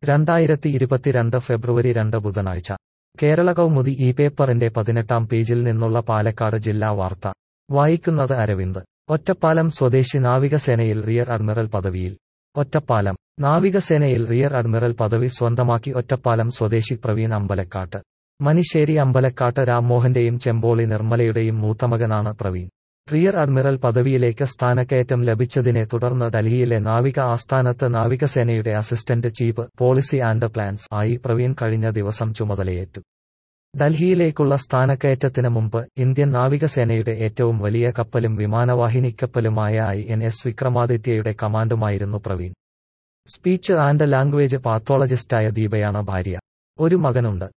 രണ്ടായിരത്തി ഇരുപത്തിരണ്ട് ഫെബ്രുവരി രണ്ട് ബുധനാഴ്ച കേരള കൗമുദി ഈ പേപ്പറിന്റെ പതിനെട്ടാം പേജിൽ നിന്നുള്ള പാലക്കാട് ജില്ലാ വാർത്ത വായിക്കുന്നത് അരവിന്ദ് ഒറ്റപ്പാലം സ്വദേശി നാവികസേനയിൽ റിയർ അഡ്മിറൽ പദവിയിൽ ഒറ്റപ്പാലം നാവികസേനയിൽ റിയർ അഡ്മിറൽ പദവി സ്വന്തമാക്കി ഒറ്റപ്പാലം സ്വദേശി പ്രവീൺ അമ്പലക്കാട്ട് മനിശ്ശേരി അമ്പലക്കാട്ട് രാംമോഹന്റെയും ചെമ്പോളി നിർമ്മലയുടെയും മൂത്തമകനാണ് പ്രവീൺ റിയർ അഡ്മിറൽ പദവിയിലേക്ക് സ്ഥാനക്കയറ്റം ലഭിച്ചതിനെ തുടർന്ന് ഡൽഹിയിലെ നാവിക ആസ്ഥാനത്ത് നാവികസേനയുടെ assistant chief policy and plans ആയി പ്രവീൺ കഴിഞ്ഞ ദിവസം ചുമതലയേറ്റു ഡൽഹിയിലേക്കുള്ള സ്ഥാനക്കയറ്റത്തിന് മുമ്പ് ഇന്ത്യൻ നാവികസേനയുടെ ഏറ്റവും വലിയ കപ്പലും വിമാനവാഹിനിക്കപ്പലുമായ ഐ എൻ എസ് വിക്രമാദിത്യയുടെ കമാൻഡുമായിരുന്നു പ്രവീൺ സ്പീച്ച് ആൻഡ് ലാംഗ്വേജ് പാത്തോളജിസ്റ്റായ ദീപയാണ് ഭാര്യ ഒരു മകനുണ്ട്